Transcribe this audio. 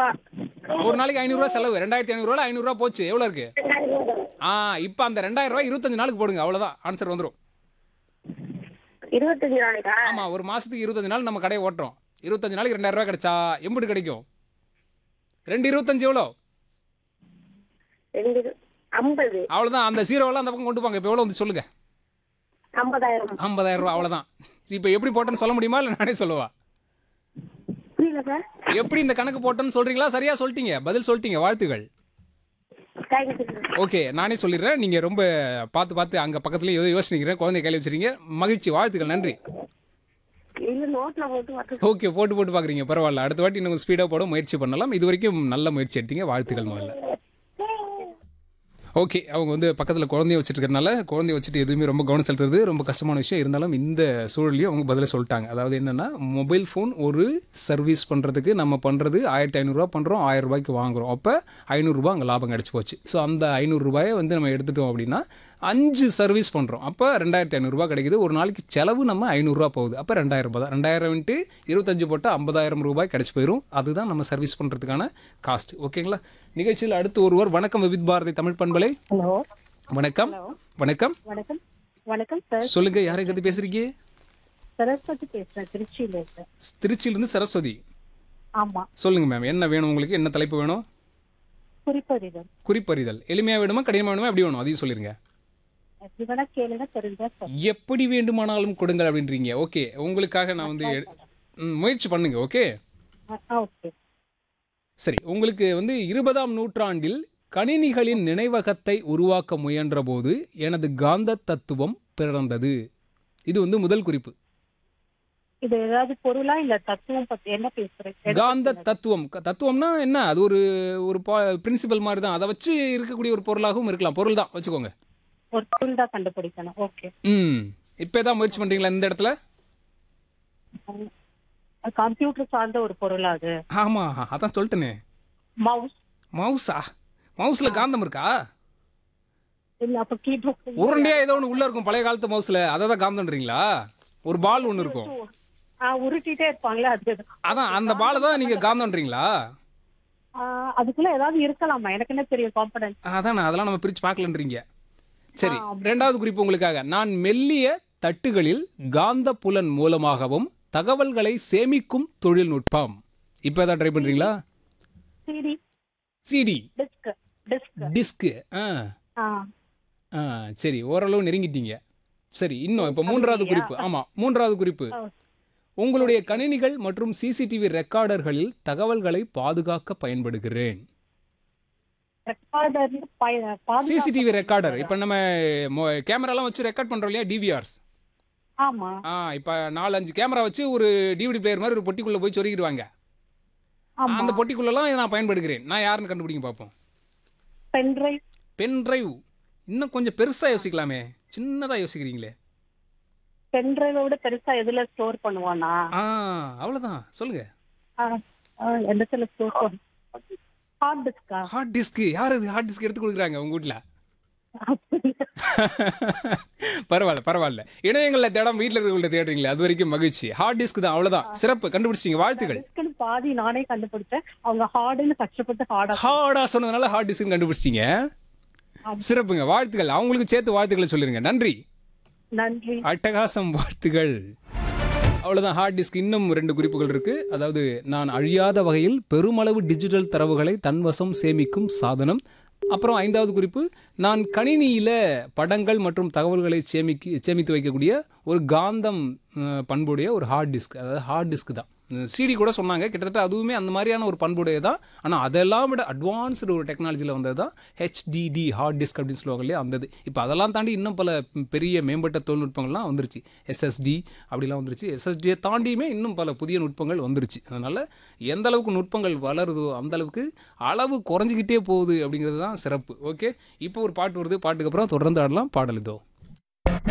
ஐநூறுரூவா ஒரு நாளைக்கு ஐநூறுரூவா செலவு ரெண்டாயிரத்தி ஐநூறுரூவா ஐநூறுரூவா போச்சு எவ்வளோ இருக்கு ஆ இப்போ அந்த ரெண்டாயிரம் ரூபாய் இருபத்தஞ்சு நாளுக்கு போடுங்க அவ்வளோதான் ஆன்சர் வந்துடும் இருபத்தஞ்சு நாளைக்கா ஆமாம் ஒரு மாதத்துக்கு இருபத்தஞ்சு நாள் நம்ம கடையை ஓட்டுறோம் இருபத்தஞ்சு நாளைக்கு ரெண்டாயிரம் ரூபாய் கிடைச்சா எம்பிட்டு கிடைக்கும் ரெண்டு இருபத்தஞ்சு எவ்வளோ ரெண்டு இரு- ஐம்பது அவ்வளோதான் அந்த ஜீரோவெல்லாம் அந்த பக்கம் கொண்டு போங்க இப்போ எவ்வளோ வந்து சொல்லுங்கள் ஐம்பதாயிரம் ஐம்பதாயிரம் ரூபா அவ்வளோதான் இப்போ எப்படி போட்டேன்னு சொல்ல முடியுமா இல்லை நானே சொல்லவா புரியல சார் எப்படி இந்த கணக்கு போட்டேன்னு சொல்கிறீங்களா சரியாக சொல்லிட்டீங்க பதில் சொல்லிட்டீங்க வாழ்த்துகள் தேங்க்யூ சார் ஓகே நானே சொல்லிடுறேன் நீங்கள் ரொம்ப பார்த்து பார்த்து அங்கே பக்கத்துலேயே ஏதோ யோசிக்கிறேன் குழந்தை கையில் வச்சிருக்கீங்க மகிழ்ச்சி வாழ்த்துக்கள் நன்றி இல்ல நோட்ல போட்டு வந்து ஓகே போட்டு போட்டு பார்க்குறீங்க பரவாயில்ல அடுத்த வாட்டி இன்னும் ஸ்பீடாக போட முயற்சி பண்ணலாம் இது வரைக்கும் நல்ல முயற்சி எடுத்தீங்க வாழ்த்துக்கள் முதல்ல ஓகே அவங்க வந்து பக்கத்தில் குழந்தைய வச்சுட்டு இருக்கறனால குழந்தைய வச்சுட்டு எதுவுமே ரொம்ப கவனம் செலுத்துறது ரொம்ப கஷ்டமான விஷயம் இருந்தாலும் இந்த சூழலையும் அவங்க பதில சொல்லிட்டாங்க அதாவது என்னென்னா மொபைல் ஃபோன் ஒரு சர்வீஸ் பண்ணுறதுக்கு நம்ம பண்ணுறது ஆயிரத்தி ஐநூறுரூவா பண்ணுறோம் ஆயிரம் ரூபாய்க்கு வாங்குறோம் அப்போ ஐநூறுரூபா அங்கே லாபம் கிடச்சி போச்சு ஸோ அந்த ஐநூறுரூபாயை வந்து நம்ம எடுத்துட்டோம் அப்படின்னா அஞ்சு சர்வீஸ் பண்ணுறோம் அப்போ ரெண்டாயிரத்தி ஐநூறுரூவா கிடைக்குது ஒரு நாளைக்கு செலவு நம்ம ஐநூறுரூவா போகுது அப்போ ரெண்டாயிரம் ரூபாய் தான் ரெண்டாயிரம் இன்ட்டு இருபத்தஞ்சு போட்டால் ஐம்பதாயிரம் ரூபாய் கிடச்சி போயிடும் அதுதான் நம்ம சர்வீஸ் பண்ணுறதுக்கான காஸ்ட் ஓகேங்களா நிகழ்ச்சியில் அடுத்து ஒருவர் வணக்கம் விவித் பாரதி தமிழ் பண்பலை ஹலோ வணக்கம் வணக்கம் வணக்கம் வணக்கம் சார் சொல்லுங்க யாரை கத்து பேசுறீங்க சரஸ்வதி பேசுறேன் திருச்சியில சார் திருச்சியிலிருந்து சரஸ்வதி ஆமா சொல்லுங்க மேம் என்ன வேணும் உங்களுக்கு என்ன தலைப்பு வேணும் குறிப்பறிதல் குறிப்பறிதல் எளிமையா வேணுமா கடினமா வேணுமா எப்படி வேணும் அதையும் சொல்லிருங்க எப்படி வேணா கேளுங்க தெரிஞ்சா சார் எப்படி வேண்டுமானாலும் கொடுங்கள் அப்படின்றீங்க ஓகே உங்களுக்காக நான் வந்து எ- ம், முயற்சி பண்ணுங்க ஓகே ஓகே சரி உங்களுக்கு வந்து இருபதாம் நூற்றாண்டில் கணினிகளின் நினைவகத்தை உருவாக்க முயன்றபோது எனது காந்த தத்துவம் பிறந்தது இது வந்து முதல் குறிப்பு இது ஏதாவது பொருளா இல்ல தத்துவம் பத்தி என்ன பேசுறேன் காந்த தத்துவம் க- தத்துவம்னா என்ன அது ஒரு ஒரு பிரின்சிபல் மாதிரி தான் அதை வச்சு இருக்கக்கூடிய ஒரு பொருளாகவும் இருக்கலாம் பொருள் தான் வச்சுக்கோங்க ஒரு பொருள் தான் கண்டுபிடிக்கணும் ஓகே ம் இப்போ தான் முயற்சி பண்ணுறீங்களா இந்த இடத்துல கம்ப்யூட்டர் சார்ந்த ஒரு பொருளா அது ஆமாம் அதான் சொல்லிட்டேனே மவுஸ் மவுஸா மவுஸில் காந்தம் இருக்கா இல்ல அப்ப கீபோர்ட் உருண்டையா ஏதோ ஒன்று உள்ளே இருக்கும் பழைய காலத்து மவுஸில் அதை தான் காந்தம்ன்றீங்களா ஒரு பால் ஒன்று இருக்கும் உருட்டிட்டே இருப்பாங்களே அது அதான் அந்த பால் தான் நீங்கள் காந்தம்ன்றீங்களா ஆ, அதுக்குள்ள ஏதாவது இருக்கலாமா எனக்கு என்ன தெரியும் காம்பனன்ட் அதான் அதெல்லாம் நம்ம பிரித்து பார்க்கலன்றீங்க சரி ரெண்டாவது குறிப்பு உங்களுக்காக நான் மெல்லிய தட்டுகளில் காந்த புலன் மூலமாகவும் தகவல்களை சேமிக்கும் தொழில்நுட்பம் இப்போ எதாவது ட்ரை பண்ணுறீங்களா சிடி சிடி டிஸ்க் டிஸ்க் டிஸ்க்கு ஆ ஆ ஆ சரி ஓரளவு நெருங்கிட்டீங்க சரி இன்னும் இப்போ மூன்றாவது குறிப்பு ஆமாம் மூன்றாவது குறிப்பு ஆ. உங்களுடைய கணினிகள் மற்றும் சிசிடிவி ரெக்கார்டர்களில் தகவல்களை பாதுகாக்க பயன்படுகிறேன் ரெக்கார்டர் சிசிடிவி ரெக்கார்டர் இப்போ நம்ம மொ- கேமராலாம் வச்சு ரெக்கார்ட் பண்ணுறோம் இல்லையா டிவிஆர்ஸ் ஆமா ஆ இப்போ நாலு அஞ்சு கேமரா வச்சு ஒரு டிவிடி பிளேயர் மாதிரி ஒரு பொட்டிக்குள்ளே போய் சொருகிடுவாங்க ஆமா அந்த பொட்டிக்குள்ளெல்லாம் நான் பயன்படுகிறேன் நான் யாருன்னு கண்டுபிடிங்க பார்ப்போம் பென்ட்ரைவ் பென் டிரைவ் இன்னும் கொஞ்சம் பெருசாக யோசிக்கலாமே சின்னதாக யோசிக்கிறீங்களே பென்ட்ரைவை விட பெருசா எதுல ஸ்டோர் பண்ணுவானா ஆ அவ்வளோதான் சொல்லுங்க ஆ, ஆ, எந்தத்துல ஸ்டோர் பண்ண ஹார்ட் டிஸ்கா ஹார்ட் டிஸ்க் யார் இது ஹார்ட் டிஸ்க் எடுத்து கொடுக்குறாங்க உங்க வீட்டில் பரவாயில்ல பரவாயில்ல இணையங்களில் தேடாம வீட்டில் இருக்கிறவங்கள்ட்ட தேடுறீங்களே அது வரைக்கும் மகிழ்ச்சி ஹார்ட் டிஸ்க் தான் அவ்வளோதான் சிறப்பு கண்டுபிடிச்சிங்க வாழ்த்துக்கள் டிஸ்க்னு பாதி நானே கண்டுபிடிச்சேன் அவங்க ஹார்டுன்னு கஷ்டப்பட்டு ஹார்டா ஹார்டா சொன்னதுனால ஹார்ட் டிஸ்க் கண்டுபிடிச்சிங்க சிறப்புங்க வாழ்த்துக்கள் அவங்களுக்கு சேர்த்து வாழ்த்துக்களை சொல்லிருங்க நன்றி நன்றி அட்டகாசம் வாழ்த்துகள் அவ்வளோதான் ஹார்ட் டிஸ்க் இன்னும் ரெண்டு குறிப்புகள் இருக்கு அதாவது நான் அழியாத வகையில் பெருமளவு டிஜிட்டல் தரவுகளை தன்வசம் சேமிக்கும் சாதனம் அப்புறம் ஐந்தாவது குறிப்பு நான் கணினியில் படங்கள் மற்றும் தகவல்களை சேமிக்கி சேமித்து வைக்கக்கூடிய ஒரு காந்தம் அஹ், பண்புடைய ஒரு ஹார்ட் டிஸ்க் அதாவது ஹார்ட் டிஸ்க் தான் சிடி கூட சொன்னாங்க கிட்டத்தட்ட அதுவுமே அந்த மாதிரியான ஒரு பண்புடைய தான் ஆனால் அதெல்லாம் விட அட்வான்ஸ்டு ஒரு டெக்னாலஜியில் வந்தது தான் ஹெச்டிடி ஹார்ட் டிஸ்க் அப்படின்னு சொல்லுவாங்க இல்லையா அந்த இது இப்போ அதெல்லாம் தாண்டி இன்னும் பல பெரிய மேம்பட்ட தொழில்நுட்பங்கள்லாம் வந்துருச்சு எஸ்எஸ்டி அப்படிலாம் வந்துருச்சு எஸ்எஸ்டியை தாண்டியுமே இன்னும் பல புதிய நுட்பங்கள் வந்துருச்சு அதனால் எந்த அளவுக்கு நுட்பங்கள் வளருதோ அந்த அளவுக்கு அளவு குறைஞ்சிக்கிட்டே போகுது அப்படிங்கிறது தான் சிறப்பு ஓகே இப்போ ஒரு பாட்டு வருது பாட்டுக்கு அப்புறம் தொடர்ந்து ஆடலாம் பாடல் இதோ